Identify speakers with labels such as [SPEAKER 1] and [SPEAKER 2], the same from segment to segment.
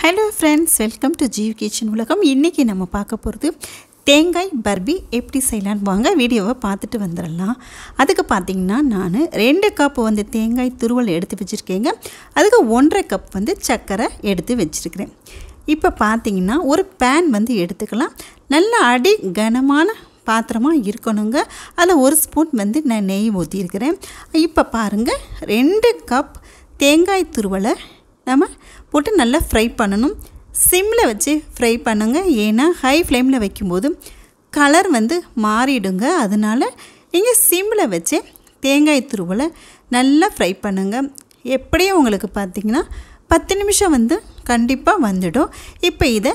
[SPEAKER 1] hello friends welcome to Jeev kitchen உலகம் இன்றைக்கி நம்ம பார்க்க போகிறது தேங்காய் பர்பி எப்படி செய்யலான்னு வாங்க வீடியோவை பார்த்துட்டு வந்துடலாம் அதுக்கு பார்த்தீங்கன்னா நான் ரெண்டு கப் வந்து தேங்காய் துருவல் எடுத்து வச்சுருக்கேங்க அதுக்கு ஒன்றரை கப் வந்து சர்க்கரை எடுத்து வச்சுருக்கிறேன் இப்போ பார்த்தீங்கன்னா ஒரு பேன் வந்து எடுத்துக்கலாம் நல்ல அடி கனமான பாத்திரமாக இருக்கணுங்க அதில் ஒரு ஸ்பூன் வந்து நான் நெய் ஊற்றிருக்கிறேன் இப்போ பாருங்கள் ரெண்டு கப் தேங்காய் துருவலை நம்ம போட்டு நல்லா ஃப்ரை பண்ணணும் சிம்மில் வச்சு ஃப்ரை பண்ணுங்க ஏன்னா ஹை ஃப்ளேமில் வைக்கும்போது கலர் வந்து மாறிடுங்க அதனால் நீங்கள் சிம்மில் வச்சு தேங்காய் துருவலை நல்லா ஃப்ரை பண்ணுங்கள் எப்படியும் உங்களுக்கு பார்த்திங்கன்னா பத்து நிமிஷம் வந்து கண்டிப்பாக வந்துடும் இப்போ இதை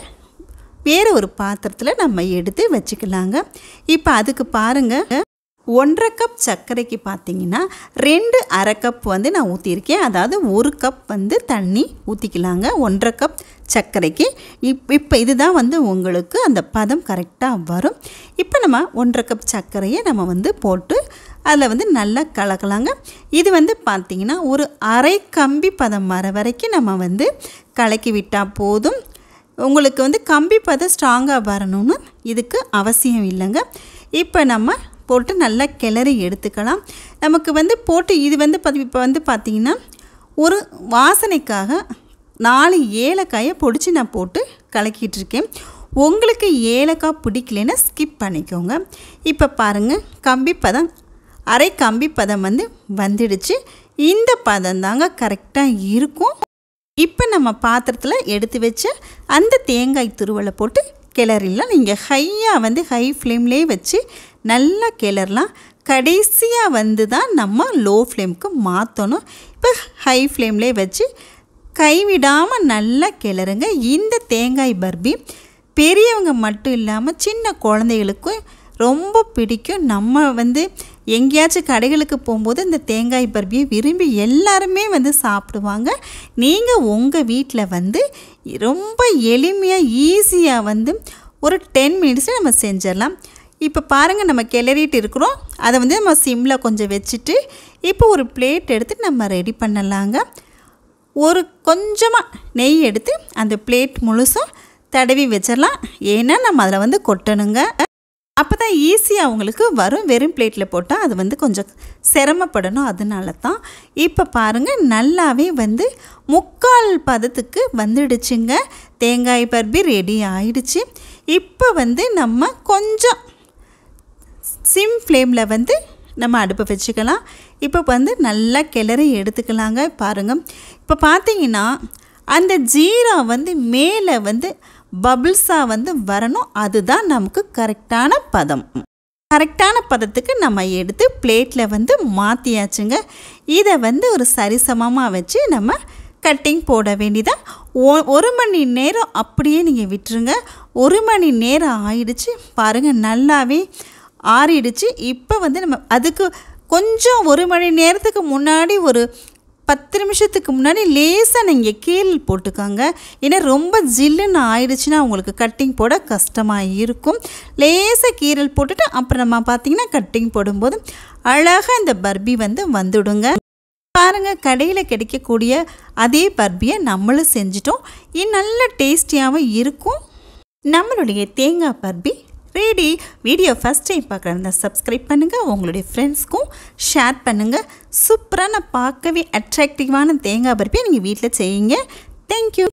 [SPEAKER 1] வேறு ஒரு பாத்திரத்தில் நம்ம எடுத்து வச்சுக்கலாங்க இப்போ அதுக்கு பாருங்கள் ஒன்றரை கப் சர்க்கரைக்கு பார்த்தீங்கன்னா ரெண்டு அரை கப் வந்து நான் ஊற்றிருக்கேன் அதாவது ஒரு கப் வந்து தண்ணி ஊற்றிக்கலாங்க ஒன்றரை கப் சர்க்கரைக்கு இப் இப்போ இதுதான் வந்து உங்களுக்கு அந்த பதம் கரெக்டாக வரும் இப்போ நம்ம ஒன்றரை கப் சர்க்கரையை நம்ம வந்து போட்டு அதில் வந்து நல்லா கலக்கலாங்க இது வந்து பார்த்திங்கன்னா ஒரு அரை கம்பி பதம் வர வரைக்கும் நம்ம வந்து கலக்கி விட்டால் போதும் உங்களுக்கு வந்து கம்பி பதம் ஸ்ட்ராங்காக வரணும்னு இதுக்கு அவசியம் இல்லைங்க இப்போ நம்ம போட்டு நல்லா கிளறி எடுத்துக்கலாம் நமக்கு வந்து போட்டு இது வந்து பார்த்தி இப்போ வந்து பார்த்திங்கன்னா ஒரு வாசனைக்காக நாலு ஏலக்காயை பொடிச்சு நான் போட்டு கலக்கிட்டு இருக்கேன் உங்களுக்கு ஏலக்காய் பிடிக்கலன்னா ஸ்கிப் பண்ணிக்கோங்க இப்போ பாருங்கள் கம்பி பதம் அரை கம்பி பதம் வந்து வந்துடுச்சு இந்த பதம் தாங்க கரெக்டாக இருக்கும் இப்போ நம்ம பாத்திரத்தில் எடுத்து வச்ச அந்த தேங்காய் துருவலை போட்டு கிளறிடலாம் நீங்கள் ஹையாக வந்து ஹை ஃப்ளேம்லேயே வச்சு நல்லா கிளறலாம் கடைசியாக வந்து தான் நம்ம லோ ஃப்ளேமுக்கு மாற்றணும் இப்போ ஹை ஃப்ளேம்லேயே வச்சு கைவிடாமல் நல்லா கிளறுங்க இந்த தேங்காய் பர்பி பெரியவங்க மட்டும் இல்லாமல் சின்ன குழந்தைகளுக்கும் ரொம்ப பிடிக்கும் நம்ம வந்து எங்கேயாச்சும் கடைகளுக்கு போகும்போது இந்த தேங்காய் பர்பியை விரும்பி எல்லாருமே வந்து சாப்பிடுவாங்க நீங்கள் உங்கள் வீட்டில் வந்து ரொம்ப எளிமையாக ஈஸியாக வந்து ஒரு டென் மினிட்ஸில் நம்ம செஞ்சிடலாம் இப்போ பாருங்கள் நம்ம கிளறிட்டு இருக்கிறோம் அதை வந்து நம்ம சிம்மில் கொஞ்சம் வச்சுட்டு இப்போ ஒரு பிளேட் எடுத்து நம்ம ரெடி பண்ணலாங்க ஒரு கொஞ்சமாக நெய் எடுத்து அந்த பிளேட் முழுசும் தடவி வச்சிடலாம் ஏன்னா நம்ம அதில் வந்து கொட்டணுங்க அப்போ தான் ஈஸியாக அவங்களுக்கு வரும் வெறும் பிளேட்டில் போட்டால் அது வந்து கொஞ்சம் சிரமப்படணும் அதனால தான் இப்போ பாருங்கள் நல்லாவே வந்து முக்கால் பதத்துக்கு வந்துடுச்சுங்க தேங்காய் பர்பி ரெடி ஆயிடுச்சு இப்போ வந்து நம்ம கொஞ்சம் சிம் ஃப்ளேமில் வந்து நம்ம அடுப்பை வச்சுக்கலாம் இப்போ வந்து நல்லா கிளறி எடுத்துக்கலாங்க பாருங்கள் இப்போ பார்த்தீங்கன்னா அந்த ஜீரா வந்து மேலே வந்து பபிள்ஸாக வந்து வரணும் அதுதான் நமக்கு கரெக்டான பதம் கரெக்டான பதத்துக்கு நம்ம எடுத்து பிளேட்டில் வந்து மாற்றியாச்சுங்க இதை வந்து ஒரு சரிசமமாக வச்சு நம்ம கட்டிங் போட வேண்டியதான் ஒரு மணி நேரம் அப்படியே நீங்கள் விட்டுருங்க ஒரு மணி நேரம் ஆயிடுச்சு பாருங்கள் நல்லாவே ஆறிடுச்சு இப்போ வந்து நம்ம அதுக்கு கொஞ்சம் ஒரு மணி நேரத்துக்கு முன்னாடி ஒரு பத்து நிமிஷத்துக்கு முன்னாடி லேசாக நீங்கள் கீழ் போட்டுக்கோங்க ஏன்னா ரொம்ப ஜில்லுன்னு ஆயிடுச்சுன்னா உங்களுக்கு கட்டிங் போட கஷ்டமாக இருக்கும் லேசாக கீரல் போட்டுட்டு அப்புறம் நம்ம பார்த்தீங்கன்னா கட்டிங் போடும்போது அழகாக இந்த பர்பி வந்து வந்துடுங்க பாருங்கள் கடையில் கிடைக்கக்கூடிய அதே பர்பியை நம்மளும் செஞ்சிட்டோம் இது நல்ல டேஸ்டியாகவும் இருக்கும் நம்மளுடைய தேங்காய் burfi ready video first time பார்க்குறதா சப்ஸ்கிரைப் பண்ணுங்கள் உங்களுடைய ஃப்ரெண்ட்ஸ்க்கும் ஷேர் பண்ணுங்கள் சூப்பரான பார்க்கவே அட்ராக்டிவான தேங்காய் பருப்பியை நீங்கள் வீட்டில் செய்யுங்க தேங்க்யூ